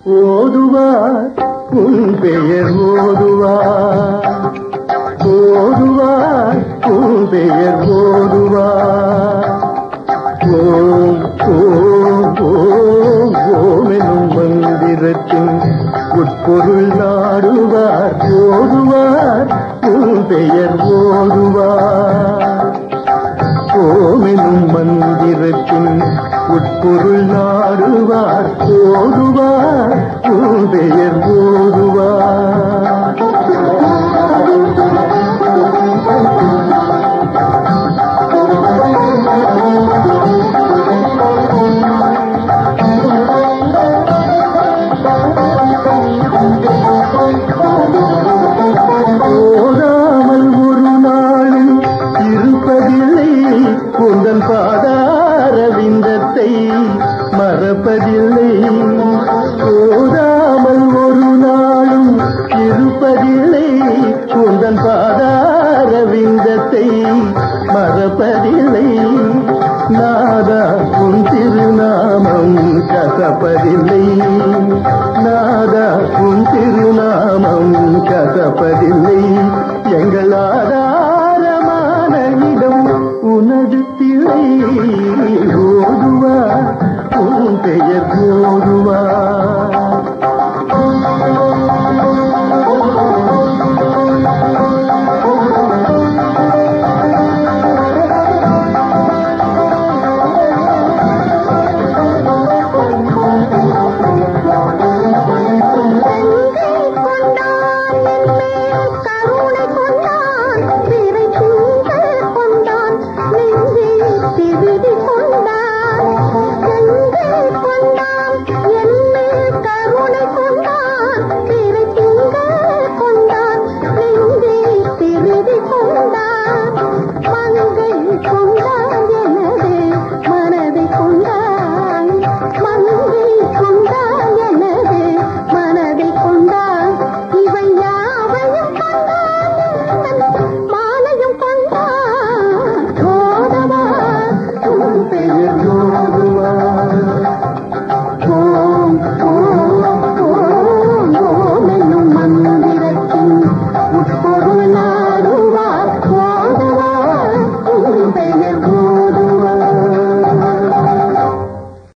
ஓதுவார் உன் பெயர் ஓதுவார் ஓதுவார் உன் பெயர் ஓதுவார் ஓம் ஓம் ஓம் ஓம் எனும் மந்திரத்தின் உட்பொருள் நாடுவார் ஓதுவார் உன் பெயர் ஓதுவார் ஓமெனும் மந்திரத்தின் உட்பொருள் நாடுவார் ஓதுவார் உன் பெயர் ஓதுவார் ஓதாமல் ஒரு நாளும் இருப்பதில்லை குந்தன் பாதார விந்தத்தை மறப்பதில்லை ஓதாமல் ஒரு நாளும் இருப்பதில்லை குந்தன் பாதார விந்தத்தை மறப்பதில்லை நாதா உன் திருநாமம் கசப்பதில்லை நாதா உன் திருநாமம் கசப்பதில்லை எங்கள் ஆதாரமான இடம் உனது திரை ஓதுவா உன் பெயர்